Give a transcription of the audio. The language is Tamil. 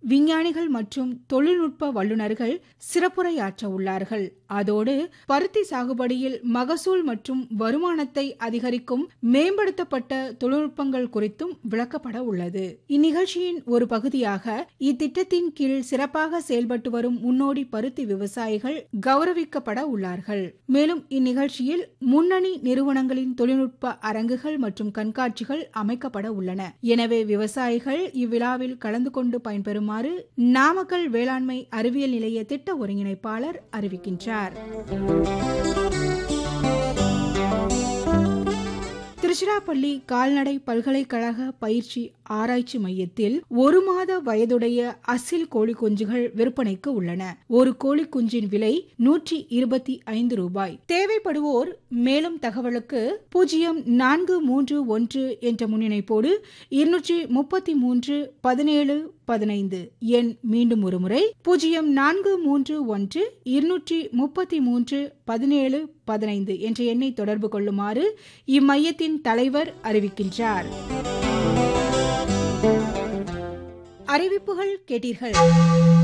விஞ்ஞானிகள் மற்றும் தொழில்நுட்ப வல்லுநர்கள் சிறப்புரையாற்ற உள்ளார்கள் அதோடு பருத்தி சாகுபடியில் மகசூல் மற்றும் வருமானத்தை அதிகரிக்கும் மேம்படுத்தப்பட்ட தொழில்நுட்பங்கள் குறித்தும் விளக்கப்பட உள்ளது இந்நிகழ்ச்சியின் ஒரு பகுதியாக இத்திட்டத்தின் கீழ் சிறப்பாக செயல்பட்டு வரும் முன்னோடி பருத்தி விவசாயிகள் கௌரவிக்கப்பட உள்ளார்கள் மேலும் இந்நிகழ்ச்சியில் முன்னணி நிறுவனங்களின் தொழில்நுட்ப அரங்குகள் மற்றும் கண்காட்சிகள் அமைக்கப்பட உள்ளன எனவே விவசாயிகள் இவ்விழாவில் கலந்து கொண்டு பயன்பெறுமாறு நாமக்கல் வேளாண்மை அறிவியல் நிலைய திட்ட ஒருங்கிணைப்பாளர் அறிவிக்கின்றார் திருச்சிராப்பள்ளி கால்நடை பல்கலைக்கழக பயிற்சி ஆராய்ச்சி மையத்தில் ஒரு மாத வயதுடைய அசில் கோழி குஞ்சுகள் விற்பனைக்கு உள்ளன ஒரு கோழி குஞ்சின் விலை நூற்றி இருபத்தி ஐந்து ரூபாய் தேவைப்படுவோர் மேலும் தகவலுக்கு பூஜ்ஜியம் நான்கு மூன்று ஒன்று என்ற முன்னிணைப்போடு இருநூற்றி முப்பத்தி மூன்று பதினேழு பதினைந்து எண் மீண்டும் ஒருமுறை பூஜ்ஜியம் நான்கு மூன்று ஒன்று இருநூற்றி முப்பத்தி மூன்று பதினேழு பதினைந்து என்ற எண்ணை தொடர்பு கொள்ளுமாறு இம்மையத்தின் தலைவர் அறிவிக்கின்றார் அறிவிப்புகள் கேட்டீர்கள்